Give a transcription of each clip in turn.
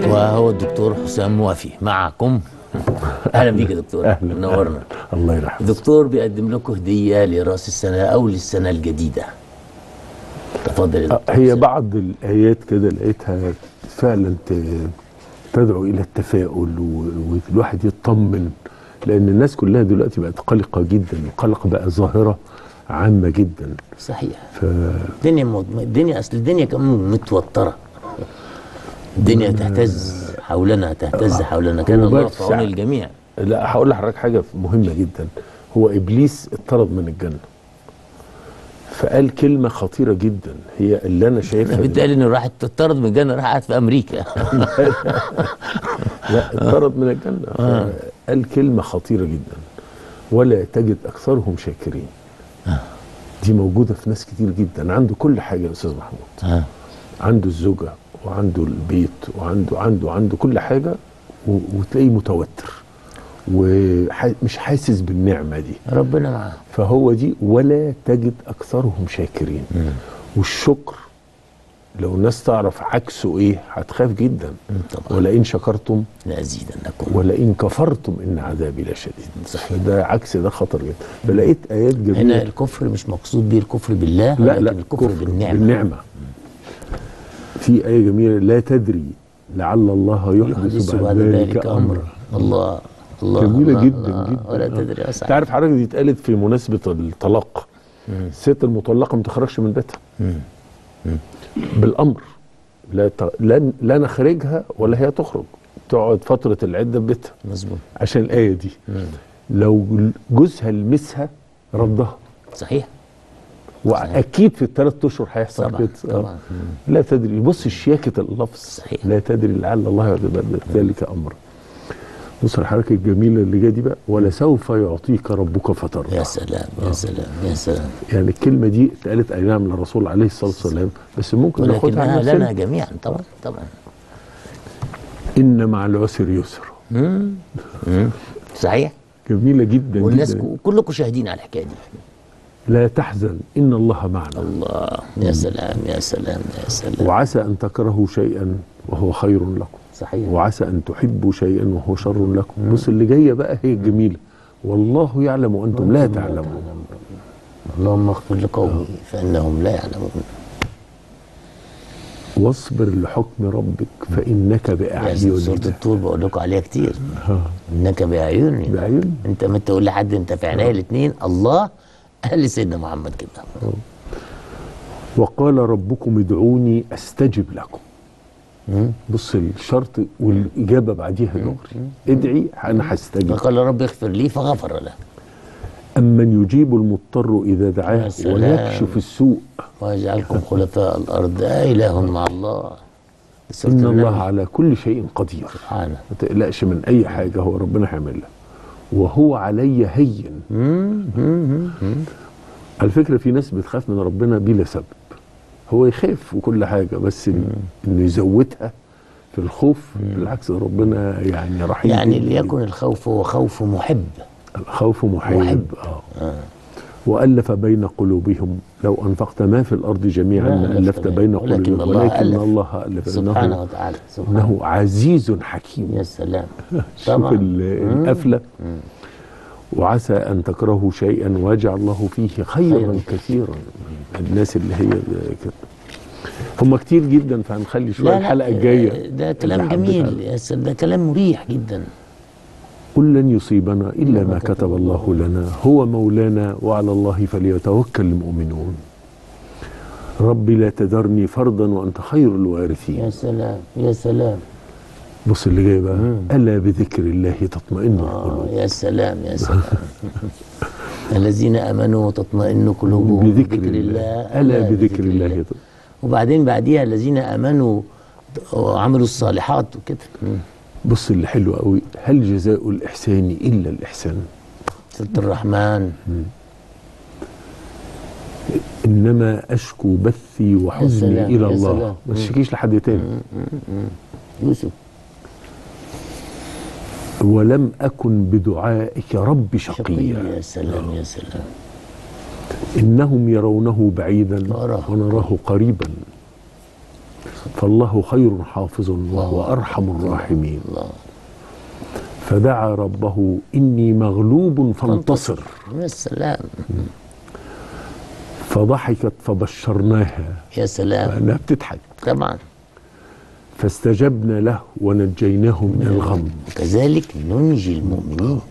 وهو الدكتور حسام موافي معكم اهلا بيك يا دكتور أهلاً. نورنا الله يرحمه الدكتور بيقدم لكم هديه لراس السنه او للسنه الجديده تفضل يا آه، دكتور هي حسام. بعض الآيات كده لقيتها فعلا ت- تدعو إلى التفاؤل و- والواحد يطمن لأن الناس كلها دلوقتي بقت قلقة جدا القلق بقى ظاهرة عامة جدا صحيح ف الدنيا مو... الدنيا اصل الدنيا كمان متوتره الدنيا تهتز حولنا تهتز حولنا كان هو الله بس في عون الجميع لا هقول لحضرتك حاجة مهمة جدا هو إبليس اتطرد من الجنة فقال كلمة خطيرة جدا هي اللي أنا شايفها بالتالي انه راح تطرد من الجنه راح قاعد في امريكا لا اتطرد من الجنة قال كلمة خطيرة جدا ولا تجد أكثرهم شاكرين دي موجودة في ناس كتير جدا عنده كل حاجة يا أستاذ محمود آه. عنده الزوجة وعنده البيت وعنده عنده عنده كل حاجة و- وتلاقيه متوتر ومش حاسس بالنعمة دي ربنا معاه فهو دي ولا تجد أكثرهم شاكرين والشكر لو الناس تعرف عكسه ايه هتخاف جدا طبعا ولئن شكرتم لازيدنكم ولئن كفرتم ان عذابي لشديد صحيح. ده عكس ده خطر جدا فلقيت ايات هنا جميله الكفر مش مقصود به الكفر بالله لا ولكن لا الكفر بالنعمه بالنعمه في ايه جميله لا تدري لعل الله يحدث يحدث بعد ذلك امرا الله الله جميله الله جدا الله جدا ولا آه. تدري أسعد. تعرف حضرتك دي اتقالت في مناسبه الطلاق الست المطلقه ما تخرجش من بيتها بالامر لا ت... لا لا نخرجها ولا هي تخرج تقعد فتره العده في بيتها مظبوط عشان الايه دي لو جوزها لمسها ردها صحيح واكيد في الثلاث اشهر هيحصل طبعا كده طبعا آه. لا تدري بص شياكه اللفظ صحيح. لا تدري لعل الله يحدث بعد ذلك امرا بص الحركه الجميله اللي جايه دي بقى ولسوف يعطيك ربك فترضى يا سلام يا سلام يا سلام يعني الكلمه دي اتقالت اي نعم للرسول عليه الصلاه والسلام بس ممكن ناخدها ولكنها على لنا نفسنا جميعا طبعا طبعا ان مع العسر يسر مم. مم. صحيح جميله جدا والناس جدا ك- كلكم شاهدين على الحكايه دي لا تحزن ان الله معنا الله يا سلام يا سلام يا سلام وعسى ان تكرهوا شيئا وهو خير لكم صحيح وعسى ان تحبوا شيئا وهو شر لكم بص اللي جايه بقى هي الجميله والله يعلم وانتم لا تعلمون اللهم اغفر لقومي فانهم لا يعلمون واصبر لحكم ربك فانك يا سورة باعيننا الطور بقول لكم عليها كتير انك باعيننا باعين انت ما تقول لحد انت في عينيا الاثنين الله قال لسيدنا محمد كده وقال ربكم ادعوني استجب لكم مم. بص الشرط والاجابه بعديها دغري ادعي انا هستجيب فقال رب اغفر لي فغفر له امن يجيب المضطر اذا يا دعاه سلام. ويكشف السوء ويجعلكم خلفاء الارض آه اله مع الله سورة ان النمل. الله على كل شيء قدير سبحانه ما تقلقش من اي حاجه هو ربنا هيعملها وهو علي هين مم، مم، مم. على فكره في ناس بتخاف من ربنا بلا سبب هو يخاف وكل حاجه بس إن- انه يزودها في الخوف بالعكس ربنا يعني رحيم يعني جداً. ليكن الخوف هو خوف محب الخوف محب, محب. آه. والف بين قلوبهم لو انفقت ما في الارض جميعا ما ما ألفت الفت بين- بين ولكن قلوبهم الله ولكن ألف. الله الف سبحانه انه وتعالى سبحانه انه عزيز حكيم يا سلام شوف طبعا ال- القفله وعسى ان تكرهوا شيئا ويجعل الله فيه خيرا خيراً. كثيرا الناس اللي هي كده هم كتير جدا فهنخلي شويه الحلقه الجايه ده كلام اللي حبيتها. جميل يا سلام ده كلام مريح جدا قل لن يصيبنا الا ما كتب الله لنا هو مولانا وعلى الله فليتوكل المؤمنون ربي لا تذرني فردا وانت خير الوارثين يا سلام يا سلام بص اللي جاي بقى الا بذكر الله تطمئن القلوب آه يا سلام يا سلام الذين امنوا وتطمئن قلوبهم بذكر الله الا بذكر الله تطمئن وبعدين بعديها الذين امنوا وعملوا الصالحات وكده مم. بص اللي حلو قوي هل جزاء الاحسان الا الاحسان سوره الرحمن انما اشكو بثي وحزني سلام، الى يا الله سلام. ما تشكيش لحد تاني يوسف ولم اكن بدعائك رب شقيا شقيا يا سلام يا سلام انهم يرونه بعيدا ونراه ونراه قريبا فالله خير حافظ وهو ارحم الراحمين الله فدعا ربه اني مغلوب فانتصر يا سلام فضحكت فبشرناها يا سلام فانها بتضحك طبعا فاستجبنا له ونجيناه من الغم وكذلك ننجي المؤمنين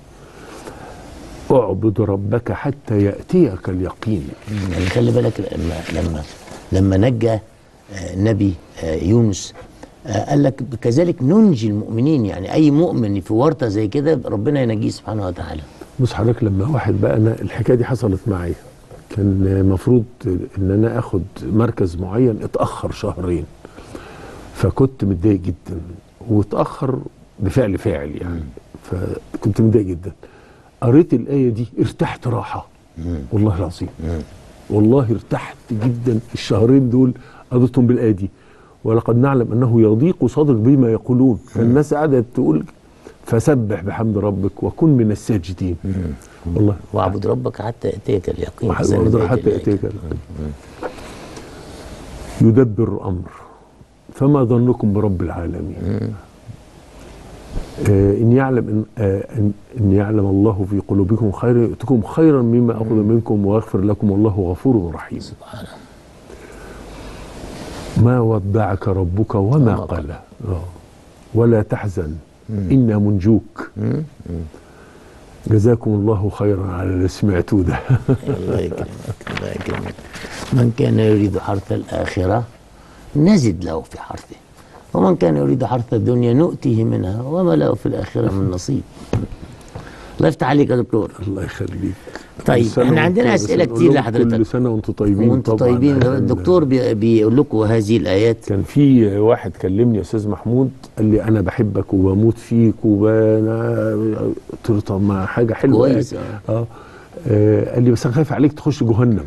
اعبد ربك حتى ياتيك اليقين يعني خلي بالك لما لما لما نجى آه، النبي آه، يونس آه، قال لك كذلك ننجي المؤمنين يعني اي مؤمن في ورطه زي كده ربنا ينجيه سبحانه وتعالى بص حضرتك لما واحد بقى انا الحكايه دي حصلت معايا كان المفروض ان انا اخد مركز معين اتاخر شهرين فكنت متضايق جدا واتاخر بفعل فاعل يعني فكنت متضايق جدا قريت الايه دي ارتحت راحه والله العظيم والله ارتحت جدا الشهرين دول قضيتهم بالايه دي ولقد نعلم انه يضيق صدرك بما يقولون فالناس قعدت تقول فسبح بحمد ربك وكن من الساجدين والله واعبد ربك حتى ياتيك اليقين وحتى زي ما يقدر بيت حتى الملائكة. يأتيك يدبر الأمر فما ظنكم برب العالمين آه إن يعلم إن, آه إن, إن يعلم الله في قلوبكم خيرا يؤتكم خيرا مما أخذ منكم ويغفر لكم والله غفور رحيم سبحانه ما ودعك ربك وما وما قلى آه. ولا تحزن إنا منجوك جزاكم الله خيرا على اللي سمعتوه ده الله يكرمك الله يكرمك من كان يريد حرث الآخرة نزد له في حرثه ومن كان يريد حرث الدنيا نؤتيه منها وما له في الآخرة من نصيب الله يفتح عليك يا دكتور الله يخليك طيب، كل سنة احنا عندنا وانتم- أسئلة بس كتير نقول لهم لحضرتك. كل سنة وانتم طيبين وانتم طبعا طيبين إحنا- الدكتور بي- بيقول لكم هذه الآيات كان في واحد كلمني يا استاذ محمود قال لي انا بحبك وبموت فيك وانا قلت له طب ما حاجه حلوه كويس، يعني. اه آه، قال لي بس انا خايف عليك تخش جهنم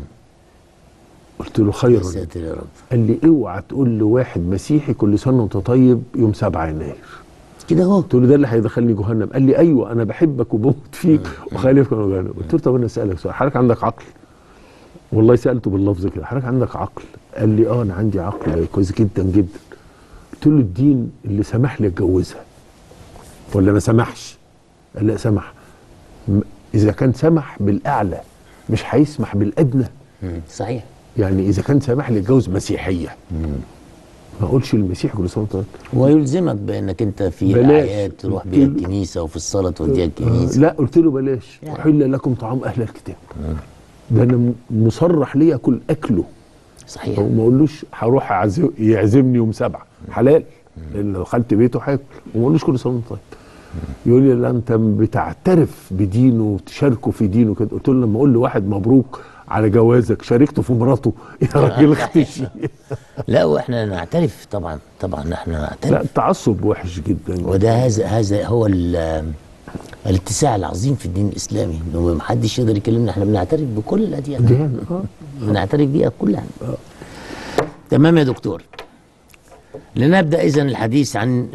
قلت له يا خيرا ساتر يا رب قال لي اوعى تقول لواحد مسيحي كل سنه وانت طيب يوم 7 يناير كده اهو قلت له ده اللي هيدخلني جهنم قال لي ايوه انا بحبك وبموت فيك وخايف من جهنم قلت له طب انا اسالك سؤال حضرتك عندك عقل والله سالته باللفظ كده حضرتك عندك عقل قال لي اه انا عندي عقل كويس جدا جدا قلت له الدين اللي سمح لي اتجوزها ولا ما سمحش قال لا سمح م- اذا كان سمح بالاعلى مش هيسمح بالادنى مم. صحيح يعني اذا كان سمح لي اتجوز مسيحيه ما اقولش للمسيح كل سنه وانت طيب. ويلزمك بانك انت في بلاش. الاعياد تروح بيها قلت له- الكنيسه وفي الصلاه توديها الكنيسه لا قلت له بلاش يعني. احل لكم طعام اهل الكتاب ده انا م- مصرح ليا اكل اكله صحيح وما اقولوش هروح أعزم يعزمني يوم سبعه حلال لان لو دخلت بيته هاكل وما اقولوش كل سنه وانت طيب يقول لي لا انت بتعترف بدينه وتشاركه في دينه كده قلت له لما اقول لواحد مبروك على جوازك شاركته في مراته يا راجل اختشي لا واحنا نعترف طبعا طبعا احنا لا نعترف التعصب وحش جدا وده هذا هذا هو ال- الاتساع العظيم في الدين الاسلامي انه محدش يقدر يكلمنا احنا بنعترف بكل الاديان ديان اه بنعترف بيها كلها تمام يا دكتور لنبدا اذا الحديث عن